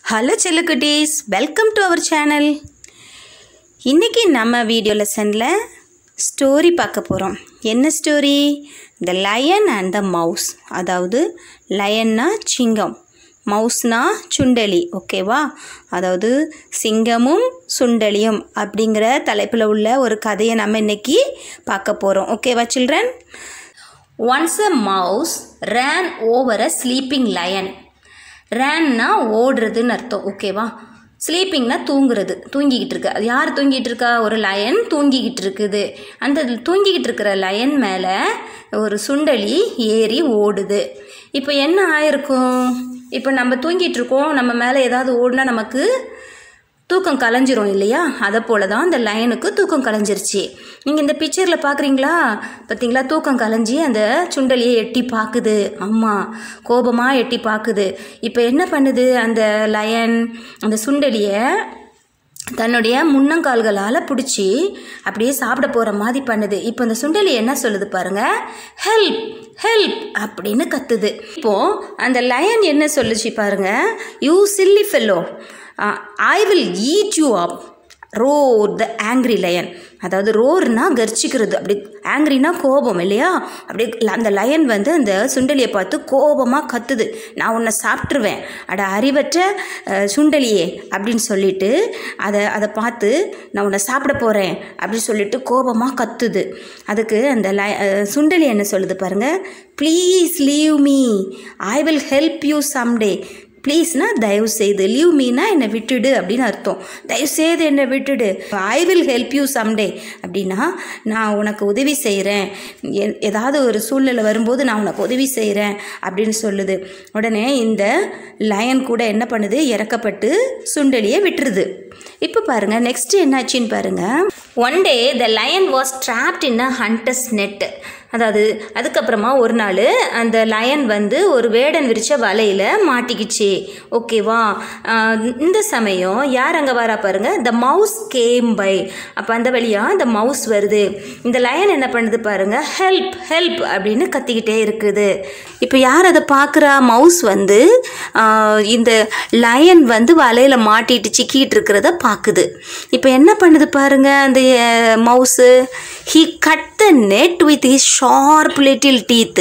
hello செல்லுக்குட்டீஸ் welcome to our channel இன்றைக்கி நம்ம வீடியோ லெசனில் ஸ்டோரி பார்க்க போகிறோம் என்ன story the lion and the mouse அதாவது லயன்னா சிங்கம் மவுஸ்னா சுண்டலி ஓகேவா அதாவது சிங்கமும் சுண்டலியும் அப்படிங்கிற தலைப்பில் உள்ள ஒரு கதையை நம்ம இன்னைக்கு பார்க்க போகிறோம் ஓகேவா children once a mouse ran over a sleeping lion ரேன்னா ஓடுறதுன்னு அர்த்தம் ஓகேவா ஸ்லீப்பிங்னா தூங்குறது தூங்கிக்கிட்டு இருக்கு அது யார் தூங்கிட்டு இருக்கா ஒரு லயன் தூங்கிக்கிட்டு இருக்குது அந்த தூங்கிக்கிட்டு இருக்கிற லயன் மேலே ஒரு சுண்டலி ஏறி ஓடுது இப்போ என்ன ஆயிருக்கும் இப்போ நம்ம தூங்கிட்டு இருக்கோம் நம்ம மேலே ஏதாவது ஓடுனா நமக்கு தூக்கம் கலைஞ்சிரும் இல்லையா அதை போல தான் அந்த லைனுக்கு தூக்கம் கலைஞ்சிருச்சு நீங்கள் இந்த பிக்சரில் பார்க்குறீங்களா பார்த்தீங்களா தூக்கம் கலைஞ்சி அந்த சுண்டலியை எட்டி பார்க்குது அம்மா கோபமாக எட்டி பார்க்குது இப்போ என்ன பண்ணுது அந்த லயன் அந்த சுண்டலியை தன்னுடைய முன்னங்கால்களால் பிடிச்சி அப்படியே சாப்பிட போகிற மாதிரி பண்ணுது இப்போ இந்த சுண்டலி என்ன சொல்லுது பாருங்க ஹெல்ப் ஹெல்ப் அப்படின்னு கத்துது இப்போது அந்த லயன் என்ன சொல்லுச்சு பாருங்க you silly fellow I will eat you up roar the angry lion அதாவது ரோர்னா கர்ச்சிக்கிறது அப்படி ஆங்க்ரினா கோபம் இல்லையா அப்படி அந்த லயன் வந்து அந்த சுண்டலியை பார்த்து கோபமாக கத்துது நான் உன்னை சாப்பிட்ருவேன் அட அறிவற்ற அஹ், சுண்டலியே அப்படின்னு சொல்லிட்டு அதை அதை பார்த்து நான் உன்னை சாப்பிட போகிறேன் அப்படின்னு சொல்லிட்டு கோபமாக கத்துது அதுக்கு அந்த லய அஹ், சுண்டலி என்ன சொல்லுது பாருங்க please leave me I will help you someday ப்ளீஸ்னா தயவு செய்து லீவ் மீனா என்னை விட்டுடு அப்படின்னு அர்த்தம் தயவு செய்து என்னை விட்டுடு I will help you someday அப்படின்னா நான் உனக்கு உதவி செய்கிறேன் ஏதாவது ஒரு சூழ்நிலை வரும்போது நான் உனக்கு உதவி செய்கிறேன் அப்படின்னு சொல்லுது உடனே இந்த லயன் கூட என்ன பண்ணுது இறக்கப்பட்டு சுண்டலியை விட்டுருது இப்போ பாருங்கள் நெக்ஸ்ட் என்னாச்சுன்னு பாருங்கள் one day the lion was trapped in a hunter's net அதாவது அதுக்கப்புறமா ஒரு நாள் அந்த லயன் வந்து ஒரு வேடன் விரிச்ச வலையில் மாட்டிக்கிச்சு ஓகேவா ஆஹ் இந்த சமயம் யார் அங்கே வரா பாருங்க த மவுஸ் கேம் பை அப்போ அந்த வழியாக இந்த மவுஸ் வருது இந்த லயன் என்ன பண்ணுது பாருங்க ஹெல்ப் ஹெல்ப் அப்படின்னு கத்திக்கிட்டே இருக்குது இப்போ யார் அதை பார்க்குறா மவுஸ் வந்து ஆஹ் இந்த லயன் வந்து வலையில் மாட்டிட்டு சிக்கிட்டு இருக்கிறத பார்க்குது இப்போ என்ன பண்ணுது பாருங்க அந்த mouse he cut the net with his sharp little teeth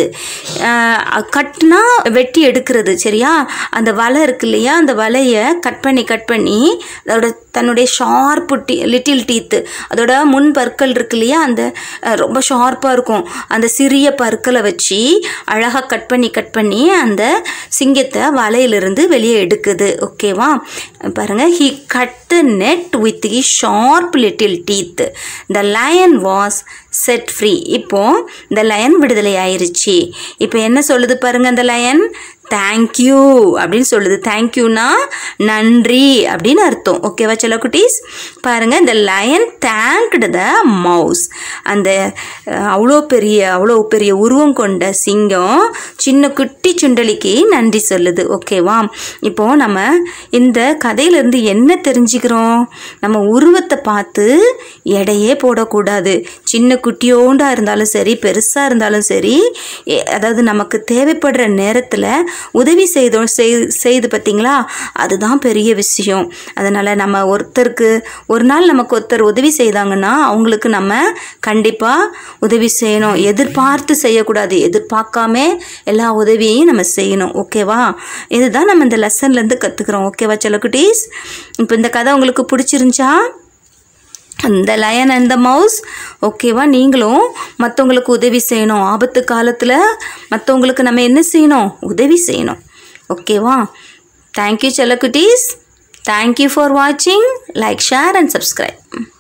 கட்னா வெட்டி எடுக்கிறது சரியா அந்த வலை இருக்கு இல்லையா அந்த வலையை கட் பண்ணி கட் பண்ணி அதோட தன்னுடைய ஷார்ப்பு டீ லிட்டில் டீத்து அதோட முன் பற்கள் இருக்கு இல்லையா அந்த அஹ், ரொம்ப ஷார்ப்பாக இருக்கும் அந்த சிறிய பற்களை வச்சு அழகாக கட் பண்ணி கட் பண்ணி அந்த சிங்கத்தை வலையிலிருந்து வெளியே எடுக்குது ஓகேவா பாருங்க he cut the net with he sharp little teeth the lion was set free இப்போ இந்த லயன் விடுதலை ஆயிருச்சு இப்போ என்ன சொல்லுது பாருங்க அந்த லயன் தேங்க்யூ அப்படின்னு சொல்லுது தேங்க்யூனா நன்றி அப்படின்னு அர்த்தம் ஓகேவா சில குட்டீஸ் பாருங்க இந்த லயன் தேங்க்டு த மவுஸ் அந்த அஹ், அவ்வளோ பெரிய அவ்வளோ பெரிய உருவம் கொண்ட சிங்கம் சின்ன குட்டி சுண்டலிக்கு நன்றி சொல்லுது ஓகேவா இப்போ நம்ம இந்த கதையிலேருந்து என்ன தெரிஞ்சுக்கிறோம் நம்ம உருவத்தை பார்த்து எடையே போடக்கூடாது சின்ன குட்டியோண்டா இருந்தாலும் சரி பெருசாக இருந்தாலும் சரி எ- அதாவது நமக்கு தேவைப்படுற நேரத்தில் உதவி செய்தோம் செய்- செய்து பார்த்தீங்களா அதுதான் பெரிய விஷயம் அதனால் நம்ம ஒருத்தருக்கு ஒரு நாள் நமக்கு ஒருத்தர் உதவி செய்தாங்கன்னா அவங்களுக்கு நம்ம கண்டிப்பாக உதவி செய்யணும் எதிர்பார்த்து செய்யக்கூடாது எதிர்பார்க்காம எல்லா உதவியையும் நம்ம செய்யணும் ஓகேவா இதுதான் நம்ம இந்த லெசன்லேருந்து கற்றுக்குறோம் ஓகேவா சில குட்டீஸ் இப்போ இந்த கதை உங்களுக்கு பிடிச்சிருந்துச்சா அந்த லயன் அண்ட் த மவுஸ் ஓகேவா நீங்களும் மற்றவங்களுக்கு உதவி செய்யணும் ஆபத்து காலத்தில் மற்றவங்களுக்கு நம்ம என்ன செய்யணும் உதவி செய்யணும் ஓகேவா தேங்க்யூ செல்லக்குட்டீஸ் தேங்க்யூ ஃபார் வாட்சிங் லைக் ஷேர் அண்ட் சப்ஸ்கிரைப்